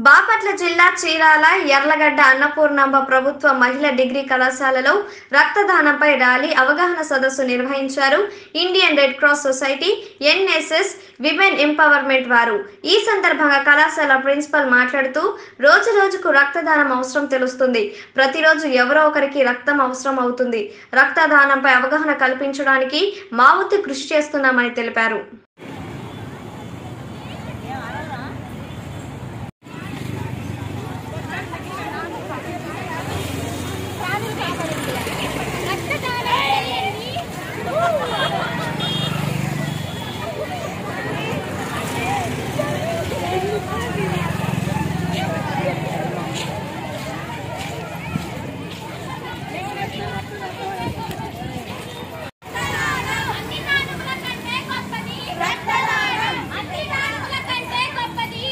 బాపట్ల జిల్లా చీరాల ఎర్లగడ్డ అన్నపూర్ణాంబ ప్రభుత్వ మహిళా డిగ్రీ కళాశాలలో రక్తదానంపై ర్యాలీ అవగాహన సదస్సు నిర్వహించారు Indian Red Cross Society NSS women empowerment వారు ఈ సందర్భంగా కళాశాల ప్రిన్సిపల్ మాట్లాడుతూ రోజు రోజుకు రక్తదానం అవసరం తెలుస్తుంది ప్రతిరోజు ఎవరో ఒకరికి రక్తం అవసరం అవుతుంది రక్తదానంపై అవగాహన కల్పించడానికి మా వంతు కృషి చేస్తున్నామని తెలిపారు అన్ని దానముల కంటే గొప్పది రక్తదానం అన్ని దానముల కంటే గొప్పది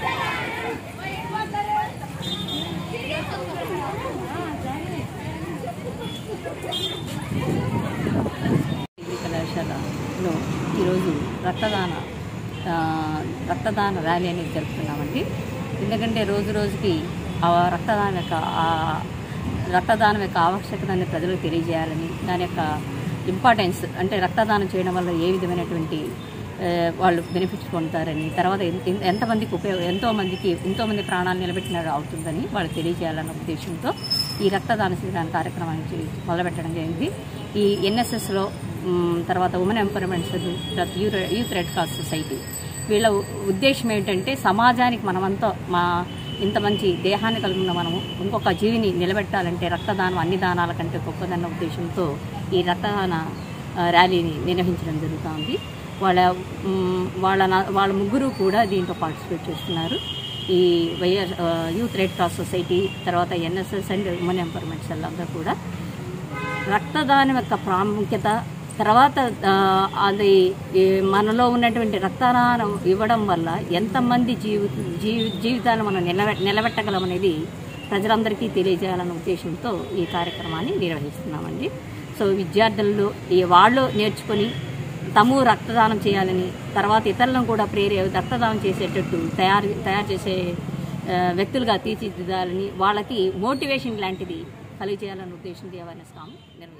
డిగ్రీ కళాశాలలో ఈరోజు రక్తదాన ఆ, రక్తదాన ర్యాలీ అనేది జరుపుతున్నామండి ఎందుకంటే రోజు రోజుకి ఆ రక్తదానం యొక్క ఆ రక్తదానం యొక్క ఆవశ్యకతని ప్రజలకు తెలియజేయాలని దాని యొక్క ఇంపార్టెన్స్ అంటే రక్తదానం చేయడం వల్ల ఏ విధమైనటువంటి ఆ, వాళ్ళు బెనిఫిట్స్ పొందుతారని తర్వాత ఎన్- ఎన్- ఎంతమందికి ఉపయోగ ఎంతో మందికి ఎంతోమంది ప్రాణాలు నిలబెట్టిన అవుతుందని వాళ్ళకి తెలియజేయాలన్న ఉద్దేశంతో ఈ రక్తదాన శిబిరాన్ని కార్యక్రమాన్ని చే- మొదలుపెట్టడం జరిగింది ఈ ఎన్ఎస్ఎస్లో తర్వాత ఉమెన్ ఎంపవర్మెంట్ తర్వాత youth youth Red Cross Society వీళ్ళ ఉ- ఉద్దేశం ఏంటంటే సమాజానికి మనమంతా మా ఇంత మంచి దేహాన్ని కలిగిన మనము ఇంకొక జీవిని నిలబెట్టాలంటే రక్తదానం అన్ని దానాల కంటే గొప్పదన్న ఉద్దేశంతో ఈ రక్తదాన ఆ, ర్యాలీని నిర్వహించడం జరుగుతోంది వాళ్ళ మ్, వాళ్ళ నా- వాళ్ళ ముగ్గురు కూడా దీంట్లో పార్టిసిపేట్ చేస్తున్నారు ఈ వైఎస్ ఆ, యూత్ రెడ్ క్రాస్ సొసైటీ తర్వాత NSS and women empowerment cell అందరూ కూడా రక్తదానం యొక్క ప్రాముఖ్యత తర్వాత ఆ, అది ఈ మనలో ఉన్నటువంటి రక్తదానం ఇవ్వడం వల్ల ఎంతమంది జీవి జీవి జీవితాలను మనం నిలబె నిలబెట్టగలం అనేది ప్రజలందరికీ తెలియజేయాలన్న ఉద్దేశంతో ఈ కార్యక్రమాన్ని నిర్వహిస్తున్నామండి సో విద్యార్థులు ఈ వాళ్ళు నేర్చుకొని తము రక్తదానం చేయాలని తర్వాత ఇతరులను కూడా ప్రేరే రక్తదానం చేసేటట్టు తయారు తయారు చేసే ఆ, వ్యక్తులుగా తీర్చిదిద్దాలని వాళ్ళకి మోటివేషన్ లాంటిది కలిగజేయాలన్న ఉద్దేశంతో అవేర్నెస్ కామ్ నిర్వహిస్తాం